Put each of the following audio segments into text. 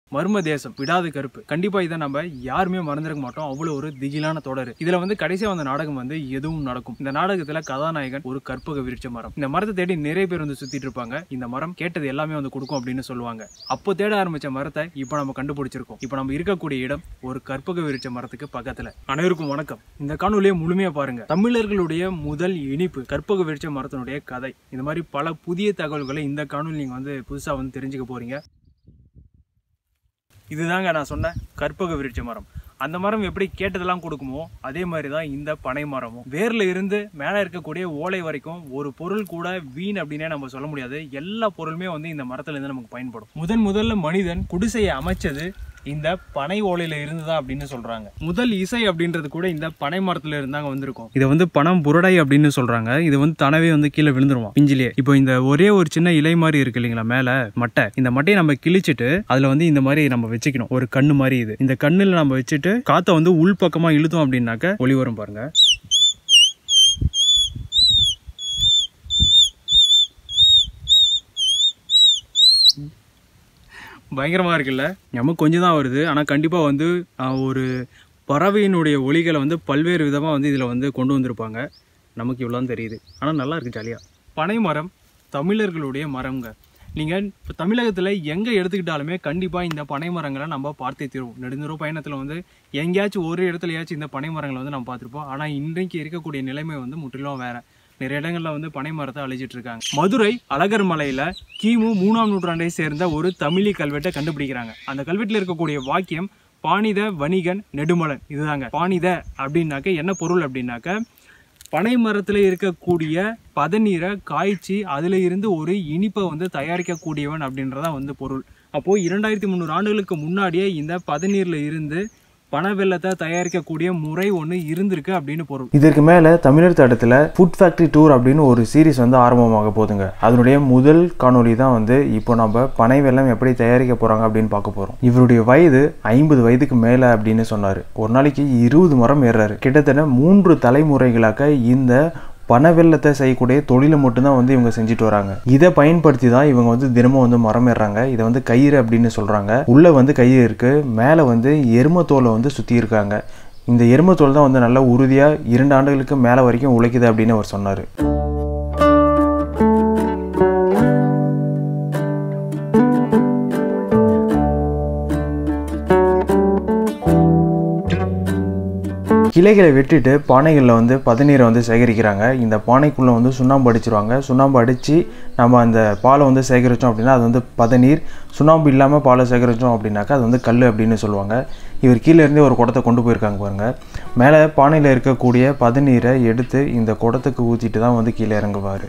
மர்ம தேசம் விடாத கருப்பு கண்டிப்பா இதை நம்ம யாருமே மறந்துருக்க மாட்டோம் அவ்வளவு ஒரு திகிலான தொடர் இதுல வந்து கடைசியா வந்த நாடகம் வந்து எதுவும் நடக்கும் இந்த நாடகத்துல கதாநாயகன் ஒரு கற்பக விருட்ச மரம் இந்த மரத்தை தேடி நிறைய பேர் வந்து சுத்திட்டு இருப்பாங்க இந்த மரம் கேட்டது எல்லாமே வந்து கொடுக்கும் அப்படின்னு சொல்லுவாங்க அப்போ தேட ஆரம்பிச்ச மரத்தை இப்போ நம்ம கண்டுபிடிச்சிருக்கோம் இப்போ நம்ம இருக்கக்கூடிய இடம் ஒரு கற்பக விருட்ச மரத்துக்கு பக்கத்துல அனைவருக்கும் வணக்கம் இந்த காணொலியை முழுமையா பாருங்க தமிழர்களுடைய முதல் இனிப்பு கற்பக விருட்ச மரத்தினுடைய கதை இந்த மாதிரி பல புதிய தகவல்களை இந்த காணொலி நீங்க வந்து புதுசா வந்து தெரிஞ்சுக்க போறீங்க இதுதாங்க நான் சொன்ன கற்பக விருட்ச மரம் அந்த மரம் எப்படி கேட்டதெல்லாம் கொடுக்குமோ அதே மாதிரி தான் இந்த பனை மரமும் வேர்ல இருந்து மேலே இருக்கக்கூடிய ஓலை வரைக்கும் ஒரு பொருள் கூட வீண் அப்படின்னே நம்ம சொல்ல முடியாது எல்லா பொருளுமே வந்து இந்த மரத்துல இருந்து நமக்கு பயன்படும் முதன் முதல்ல மனிதன் குடிசையை அமைச்சது இந்த பனை ஓலையில இருந்துதான் அப்படின்னு சொல்றாங்க முதல் இசை அப்படின்றது கூட இந்த பனை மரத்துல இருந்தாங்க வந்திருக்கும் இதை வந்து பனம் புரடை அப்படின்னு சொல்றாங்க இது வந்து தனவே வந்து கீழே விழுந்துருவோம் பிஞ்சிலேயே இப்போ இந்த ஒரே ஒரு சின்ன இலை மாதிரி இருக்கு இல்லைங்களா மேல மட்டை இந்த மட்டையை நம்ம கிழிச்சிட்டு அதுல வந்து இந்த மாதிரி நம்ம வச்சுக்கணும் ஒரு கண்ணு மாதிரி இது இந்த கண்ணுல நம்ம வச்சுட்டு காத்தை வந்து உள் பக்கமா இழுத்தோம் அப்படின்னாக்க ஒளி வரும் பாருங்க பயங்கரமாக இருக்குல்ல நமக்கு கொஞ்சம் தான் வருது ஆனால் கண்டிப்பாக வந்து ஆஹ், ஒரு பறவையினுடைய ஒலிகளை வந்து பல்வேறு விதமாக வந்து இதில் வந்து கொண்டு வந்திருப்பாங்க நமக்கு இவ்வளோ தெரியுது ஆனால் நல்லா இருக்கு ஜாலியாக பனை மரம் தமிழர்களுடைய மரம்ங்க நீங்கள் இப்போ தமிழகத்தில் எங்கே எடுத்துக்கிட்டாலுமே கண்டிப்பாக இந்த பனை மரங்களை நம்ம பார்த்தே தீருவோம் நெடுந்தூர பயணத்தில் வந்து எங்கேயாச்சும் ஒரு இடத்துலயாச்சும் இந்த பனை மரங்களை வந்து நம்ம பார்த்துருப்போம் ஆனால் இன்றைக்கு இருக்கக்கூடிய நிலைமை வந்து முற்றிலும் வேற நிறைய இடங்கள்ல வந்து பனை மரத்தை அழிச்சிட்டு இருக்காங்க மதுரை அழகர் மலையில கிமு மூணாம் நூற்றாண்டை சேர்ந்த ஒரு தமிழி கல்வெட்டை கண்டுபிடிக்கிறாங்க அந்த கல்வெட்டில் இருக்கக்கூடிய வாக்கியம் பாணித வணிகன் நெடுமலன் இதுதாங்க பாணித அப்படின்னாக்க என்ன பொருள் அப்படின்னாக்க பனை மரத்தில் இருக்கக்கூடிய பதநீரை காய்ச்சி அதில் இருந்து ஒரு இனிப்பை வந்து தயாரிக்கக்கூடியவன் அப்படின்றதான் வந்து பொருள் அப்போது இரண்டாயிரத்தி முந்நூறு ஆண்டுகளுக்கு முன்னாடியே இந்த பதநீரில் இருந்து பனை வெள்ளத்தை தயாரிக்கக்கூடிய முறை ஒன்று இருந்திருக்கு அப்படின்னு பொருள் இதற்கு மேலே தமிழர் தடத்தில் ஃபுட் ஃபேக்ட்ரி டூர் அப்படின்னு ஒரு சீரிஸ் வந்து ஆரம்பமாக போகுதுங்க அதனுடைய முதல் காணொளி தான் வந்து இப்போ நம்ம பனை வெல்லம் எப்படி தயாரிக்க போகிறாங்க அப்படின்னு பார்க்க போகிறோம் இவருடைய வயது ஐம்பது வயதுக்கு மேலே அப்படின்னு சொன்னார் ஒரு நாளைக்கு இருபது மரம் ஏறுறாரு கிட்டத்தட்ட மூன்று தலைமுறைகளாக இந்த பனை வெள்ளத்தை செய்யக்கூடிய தொழிலை மட்டும்தான் வந்து இவங்க செஞ்சுட்டு வராங்க இதை பயன்படுத்தி தான் இவங்க வந்து தினமும் வந்து மரம் ஏறுறாங்க இதை வந்து கயிறு அப்படின்னு சொல்கிறாங்க உள்ளே வந்து கயிறு இருக்குது மேலே வந்து எருமத்தோலை வந்து சுற்றி இருக்காங்க இந்த எருமத்தோல் தான் வந்து நல்லா உறுதியாக இரண்டு ஆண்டுகளுக்கு மேலே வரைக்கும் உழைக்குது அப்படின்னு அவர் சொன்னார் கிளைகளை வெட்டிட்டு பானைகளில் வந்து பதநீரை வந்து சேகரிக்கிறாங்க இந்த பானைக்குள்ளே வந்து சுண்ணாம்பு அடிச்சிருவாங்க சுண்ணாம்பு அடித்து நம்ம அந்த பாலை வந்து சேகரித்தோம் அப்படின்னா அது வந்து பதநீர் சுண்ணாம்பு இல்லாமல் பாலை சேகரித்தோம் அப்படின்னாக்கா அது வந்து கல் அப்படின்னு சொல்லுவாங்க இவர் கீழே இருந்தே ஒரு குடத்தை கொண்டு போயிருக்காங்க பாருங்க மேலே பானையில் இருக்கக்கூடிய பதநீரை எடுத்து இந்த குடத்துக்கு ஊற்றிட்டு தான் வந்து கீழே இறங்குவார்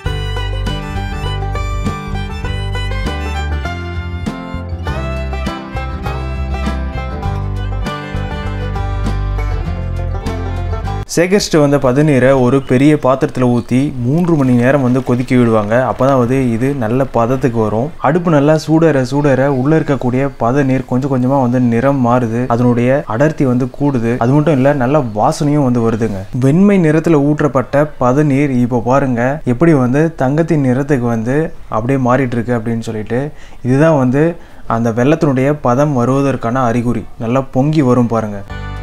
சேகரிச்சுட்டு வந்த பதநீரை ஒரு பெரிய பாத்திரத்தில் ஊற்றி மூன்று மணி நேரம் வந்து கொதிக்க விடுவாங்க அப்போ தான் வந்து இது நல்ல பதத்துக்கு வரும் அடுப்பு நல்லா சூடற சூடற உள்ளே இருக்கக்கூடிய பதநீர் கொஞ்சம் கொஞ்சமாக வந்து நிறம் மாறுது அதனுடைய அடர்த்தி வந்து கூடுது அது மட்டும் இல்லை நல்ல வாசனையும் வந்து வருதுங்க வெண்மை நிறத்தில் ஊற்றப்பட்ட பதநீர் இப்போ பாருங்க எப்படி வந்து தங்கத்தின் நிறத்துக்கு வந்து அப்படியே மாறிட்டு இருக்கு அப்படின்னு சொல்லிட்டு இதுதான் வந்து அந்த வெள்ளத்தினுடைய பதம் வருவதற்கான அறிகுறி நல்லா பொங்கி வரும் பாருங்க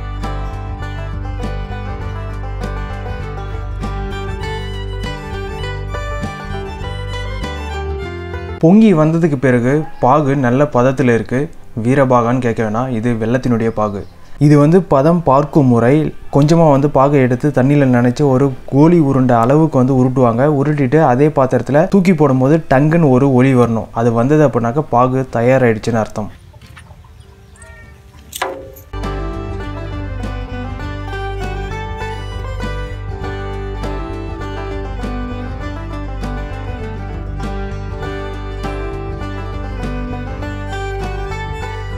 பொங்கி வந்ததுக்கு பிறகு பாகு நல்ல பதத்தில் இருக்குது வீரபாகான்னு கேட்க வேணாம் இது வெள்ளத்தினுடைய பாகு இது வந்து பதம் பார்க்கும் முறை கொஞ்சமாக வந்து பாகை எடுத்து தண்ணியில் நினச்சி ஒரு கோழி உருண்டை அளவுக்கு வந்து உருட்டுவாங்க உருட்டிட்டு அதே பாத்திரத்தில் தூக்கி போடும்போது டங்குன்னு ஒரு ஒளி வரணும் அது வந்தது அப்படின்னாக்கா பாகு தயாராகிடுச்சுன்னு அர்த்தம்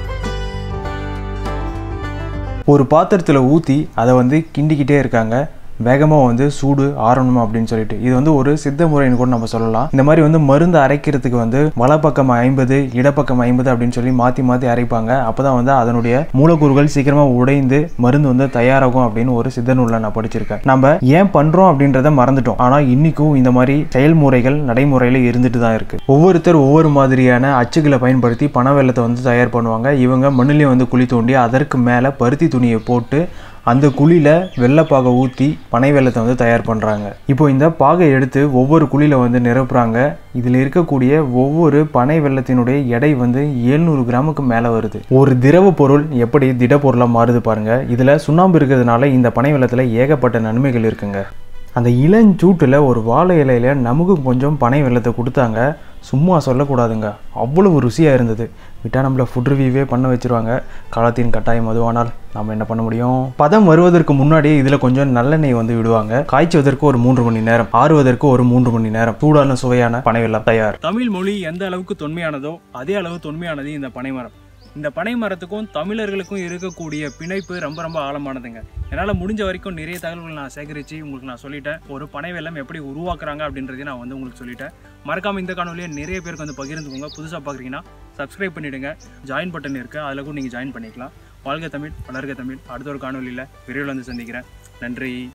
ஒரு பாத்திரத்தில் ஊற்றி அதை வந்து கிண்டிக்கிட்டே இருக்காங்க வேகமாக வந்து சூடு ஆறணும் அப்படின்னு சொல்லிட்டு இது வந்து ஒரு சித்த முறைன்னு கூட நம்ம சொல்லலாம் இந்த மாதிரி வந்து மருந்து அரைக்கிறதுக்கு வந்து வலப்பக்கம் ஐம்பது இடப்பக்கம் ஐம்பது அப்படின்னு சொல்லி மாற்றி மாற்றி அரைப்பாங்க அப்போ தான் வந்து அதனுடைய மூலக்கூறுகள் சீக்கிரமாக உடைந்து மருந்து வந்து தயாராகும் அப்படின்னு ஒரு சித்த நூலில் நான் படிச்சிருக்கேன் நம்ம ஏன் பண்ணுறோம் அப்படின்றத மறந்துட்டோம் ஆனால் இன்னைக்கும் இந்த மாதிரி செயல்முறைகள் நடைமுறையில் இருந்துட்டு தான் இருக்கு ஒவ்வொருத்தர் ஒவ்வொரு மாதிரியான அச்சுகளை பயன்படுத்தி பனை வெள்ளத்தை வந்து தயார் பண்ணுவாங்க இவங்க மண்ணிலே வந்து குழி தோண்டி அதற்கு மேலே பருத்தி துணியை போட்டு அந்த குழியில் வெள்ளைப்பாகை ஊற்றி பனை வெள்ளத்தை வந்து தயார் பண்ணுறாங்க இப்போ இந்த பாகை எடுத்து ஒவ்வொரு குழியில் வந்து நிரப்புறாங்க இதில் இருக்கக்கூடிய ஒவ்வொரு பனை வெள்ளத்தினுடைய எடை வந்து எழுநூறு கிராமுக்கு மேலே வருது ஒரு திரவ பொருள் எப்படி திடப்பொருளாக மாறுது பாருங்க இதில் சுண்ணாம்பு இருக்கிறதுனால இந்த பனை வெள்ளத்தில் ஏகப்பட்ட நன்மைகள் இருக்குங்க அந்த இளஞ்சூட்டில் ஒரு வாழை இலையில நமக்கு கொஞ்சம் பனை வெள்ளத்தை கொடுத்தாங்க சும்மா சொல்லக்கூடாதுங்க அவ்வளவு ருசியாக இருந்தது விட்டால் நம்மளை ஃபுட் ரிவ்யூவே பண்ண வச்சிருவாங்க காலத்தின் கட்டாயம் அதுவானால் நம்ம என்ன பண்ண முடியும் பதம் வருவதற்கு முன்னாடியே இதில் கொஞ்சம் நல்லெண்ணெய் வந்து விடுவாங்க காய்ச்சுவதற்கு ஒரு மூன்று மணி நேரம் ஆறுவதற்கு ஒரு மூன்று மணி நேரம் சூடான சுவையான பனை வெள்ளம் தயார் தமிழ் மொழி எந்த அளவுக்கு தொன்மையானதோ அதே அளவு தொன்மையானது இந்த பனைமரம் இந்த பனை மரத்துக்கும் தமிழர்களுக்கும் இருக்கக்கூடிய பிணைப்பு ரொம்ப ரொம்ப ஆழமானதுங்க என்னால் முடிஞ்ச வரைக்கும் நிறைய தகவல்கள் நான் சேகரித்து உங்களுக்கு நான் சொல்லிட்டேன் ஒரு பனை வெள்ளம் எப்படி உருவாக்குறாங்க அப்படின்றதையும் நான் வந்து உங்களுக்கு சொல்லிட்டேன் மறக்காம இந்த காணொலியை நிறைய பேருக்கு வந்து பகிர்ந்துக்கோங்க புதுசாக பார்க்குறீங்கன்னா சப்ஸ்கிரைப் பண்ணிவிடுங்க ஜாயின் பட்டன் இருக்குது அதில் கூட நீங்கள் ஜாயின் பண்ணிக்கலாம் வாழ்க தமிழ் வளர்க தமிழ் அடுத்த ஒரு காணொலியில் விரைவில் வந்து சந்திக்கிறேன் நன்றி